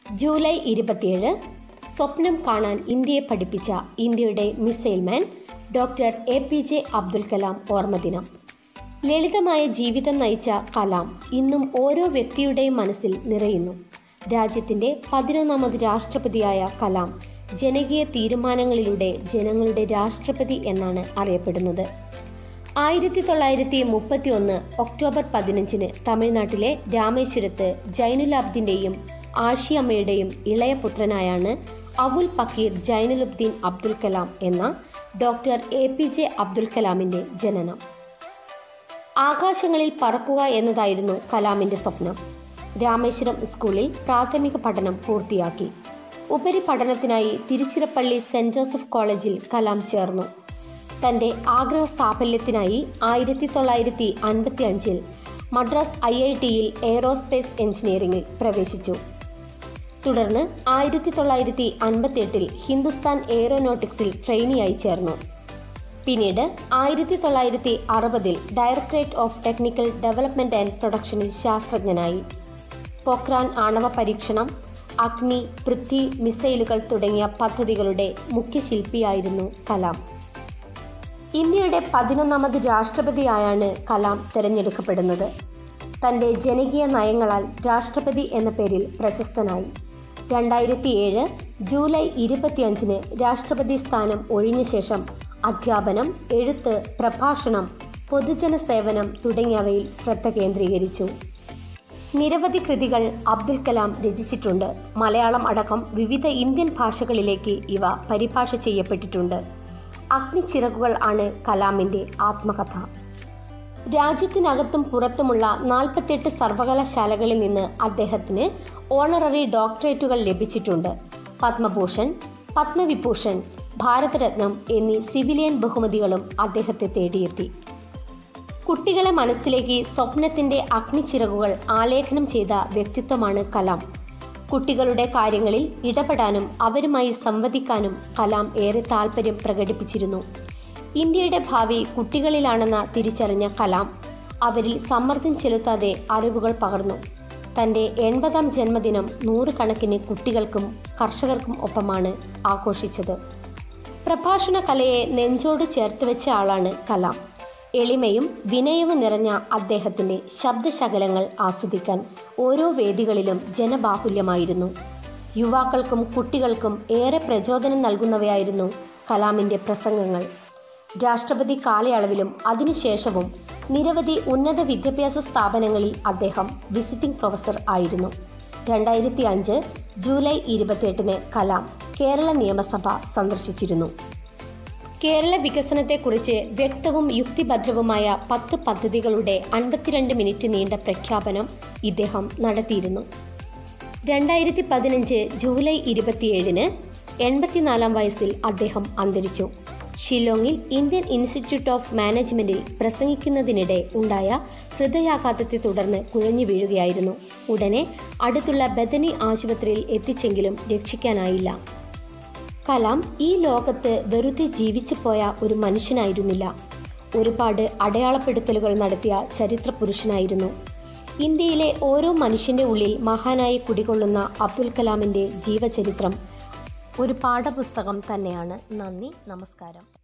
July ഇരുപത്തിയേഴ് സ്വപ്നം കാണാൻ ഇന്ത്യയെ പഠിപ്പിച്ച ഇന്ത്യയുടെ missile man doctor A P J Abdul Kalam ഓർമ്മദിനം ലളിതമായ ജീവിതം നയിച്ച കലാം ഇന്നും ഓരോ വ്യക്തിയുടെയും മനസ്സിൽ നിറയുന്നു രാജ്യത്തിന്റെ പതിനൊന്നാമത് രാഷ്ട്രപതിയായ കലാം ജനകീയ തീരുമാനങ്ങളിലൂടെ ജനങ്ങളുടെ രാഷ്ട്രപതി എന്നാണ് അറിയപ്പെടുന്നത് ആയിരത്തി തൊള്ളായിരത്തി മുപ്പത്തി ഒന്ന് ഒക്ടോബർ പതിനഞ്ചിന് തമിഴ്നാട്ടിലെ രാമേശ്വരത്ത് ജൈനുലാബ്ദിന്റെയും ആഷിയമ്മയുടെയും ഇളയ പുത്രനായാണ് അവുൽ പക്കീർ ജൈനുലുബ്ദീൻ അബ്ദുൽ കലാം എന്ന doctor A P J Abdul കലാമിന്റെ ജനനം ആകാശങ്ങളിൽ പറക്കുക എന്നതായിരുന്നു കലാമിന്റെ സ്വപ്നം രാമേശ്വരം സ്കൂളിൽ പ്രാഥമിക പഠനം പൂർത്തിയാക്കി ഉപരിപഠനത്തിനായി തിരുച്ചിറപ്പള്ളി സെന്റ് ജോസഫ് കോളേജിൽ കലാം ചേർന്നു തന്റെ ആഗ്രഹ സാഫല്യത്തിനായി ആയിരത്തി തൊള്ളായിരത്തി അൻപത്തി അഞ്ചിൽ മദ്രാസ് ഐ ഐ ടിയിൽ എയ്റോസ്പേസ് എഞ്ചിനീയറിംഗിൽ പ്രവേശിച്ചു തുടർന്ന് ആയിരത്തി തൊള്ളായിരത്തി അൻപത്തി എട്ടിൽ ഹിന്ദുസ്ഥാൻ എയ്റോനോട്ടിക്സിൽ ട്രെയിനിയായി ചേർന്നു പിന്നീട് ആയിരത്തി തൊള്ളായിരത്തി അറുപതിൽ directorate of technical development and പ്രൊഡക്ഷനിൽ ശാസ്ത്രജ്ഞനായി പോക്രാൻ ആണവ പരീക്ഷണം അഗ്നി പൃഥ്വി മിസൈലുകൾ തുടങ്ങിയ പദ്ധതികളുടെ മുഖ്യ ശില്പിയായിരുന്നു കലാം ഇന്ത്യയുടെ പതിനൊന്നാമത് രാഷ്ട്രപതിയായാണ് കലാം തിരഞ്ഞെടുക്കപ്പെടുന്നത് തന്റെ ജനകീയ നയങ്ങളാൽ രാഷ്ട്രപതി എന്ന പേരിൽ പ്രശസ്തനായി രണ്ടായിരത്തി ഏഴ് ജൂലൈ ഇരുപത്തിയഞ്ചിന് രാഷ്ട്രപതി സ്ഥാനം ഒഴിഞ്ഞ ശേഷം അധ്യാപനം എഴുത്ത് പ്രഭാഷണം പൊതുജന സേവനം തുടങ്ങിയവയിൽ ശ്രദ്ധ കേന്ദ്രീകരിച്ചു നിരവധി കൃതികൾ അബ്ദുൽ കലാം രചിച്ചിട്ടുണ്ട് മലയാളം അടക്കം വിവിധ ഇന്ത്യൻ ഭാഷകളിലേക്ക് ഇവ പരിഭാഷ ചെയ്യപ്പെട്ടിട്ടുണ്ട് അഗ്നിച്ചിറകുകൾ ആണ് കലാമിന്റെ ആത്മകഥ രാജ്യത്തിനകത്തും പുറത്തുമുള്ള നാൽപ്പത്തെട്ട് സർവകലാശാലകളിൽ നിന്ന് അദ്ദേഹത്തിന് ഓണററി ഡോക്ടറേറ്റുകൾ ലഭിച്ചിട്ടുണ്ട് പത്മഭൂഷൺ പത്മവിഭൂഷൺ ഭാരതരത്നം എന്നീ സിവിലിയൻ ബഹുമതികളും അദ്ദേഹത്തെ തേടിയെത്തി കുട്ടികളെ മനസ്സിലേക്ക് സ്വപ്നത്തിന്റെ അഗ്നിച്ചിറകുകൾ ആലേഖനം ചെയ്ത വ്യക്തിത്വമാണ് കലാം കുട്ടികളുടെ കാര്യങ്ങളിൽ ഇടപെടാനും അവരുമായി സംവദിക്കാനും കലാം ഏറെ താല്പര്യം പ്രകടിപ്പിച്ചിരുന്നു ഇന്ത്യയുടെ ഭാവി കുട്ടികളിലാണെന്ന തിരിച്ചറിഞ്ഞ കലാം അവരിൽ സമ്മർദ്ദം ചെലുത്താതെ അറിവുകൾ പകർന്നു തന്റെ എൺപതാം ജന്മദിനം നൂറുകണക്കിന് കുട്ടികൾക്കും കർഷകർക്കും ഒപ്പമാണ് ആഘോഷിച്ചത് പ്രഭാഷണ കലയെ നെഞ്ചോട് ചേർത്ത് വെച്ച ആളാണ് കലാം എളിമയും വിനയവും നിറഞ്ഞ അദ്ദേഹത്തിന്റെ ശബ്ദശകലങ്ങൾ ആസ്വദിക്കാൻ ഓരോ വേദികളിലും ജനബാഹുല്യമായിരുന്നു യുവാക്കൾക്കും കുട്ടികൾക്കും ഏറെ പ്രചോദനം നൽകുന്നവയായിരുന്നു കലാമിന്റെ പ്രസംഗങ്ങൾ രാഷ്ട്രപതി കാലയളവിലും അതിനുശേഷവും നിരവധി ഉന്നത വിദ്യാഭ്യാസ സ്ഥാപനങ്ങളിൽ അദ്ദേഹം വിസിറ്റിംഗ് പ്രൊഫസർ ആയിരുന്നു രണ്ടായിരത്തി അഞ്ച് ജൂലൈ ഇരുപത്തിയെട്ടിന് കലാം കേരള നിയമസഭ സന്ദർശിച്ചിരുന്നു കേരള വികസനത്തെക്കുറിച്ച് വ്യക്തവും യുക്തിഭദ്രവുമായ പത്ത് പദ്ധതികളുടെ അൻപത്തിരണ്ട് മിനിറ്റ് നീണ്ട പ്രഖ്യാപനം ഇദ്ദേഹം നടത്തിയിരുന്നു രണ്ടായിരത്തി പതിനഞ്ച് ജൂലൈ ഇരുപത്തിയേഴിന് എൺപത്തിനാലാം വയസ്സിൽ അദ്ദേഹം അന്തരിച്ചു ഷില്ലോങ്ങിൽ ഇന്ത്യൻ ഇൻസ്റ്റിറ്റ്യൂട്ട് ഓഫ് മാനേജ്മെന്റിൽ പ്രസംഗിക്കുന്നതിനിടെ ഉണ്ടായ ഹൃദയാഘാതത്തെ തുടർന്ന് കുഴഞ്ഞു വീഴുകയായിരുന്നു ഉടനെ അടുത്തുള്ള ബദനി ആശുപത്രിയിൽ എത്തിച്ചെങ്കിലും രക്ഷിക്കാനായില്ല കലാം ഈ ലോകത്ത് വെറുതെ ജീവിച്ചു പോയ ഒരു മനുഷ്യനായിരുന്നില്ല ഒരുപാട് അടയാളപ്പെടുത്തലുകൾ നടത്തിയ ചരിത്ര പുരുഷനായിരുന്നു ഇന്ത്യയിലെ ഓരോ മനുഷ്യന്റെ ഉള്ളിൽ മഹാനായി കുടികൊള്ളുന്ന അബ്ദുൽ കലാമിന്റെ ജീവചരിത്രം ഒരു പാഠപുസ്തകം തന്നെയാണ് നന്ദി നമസ്കാരം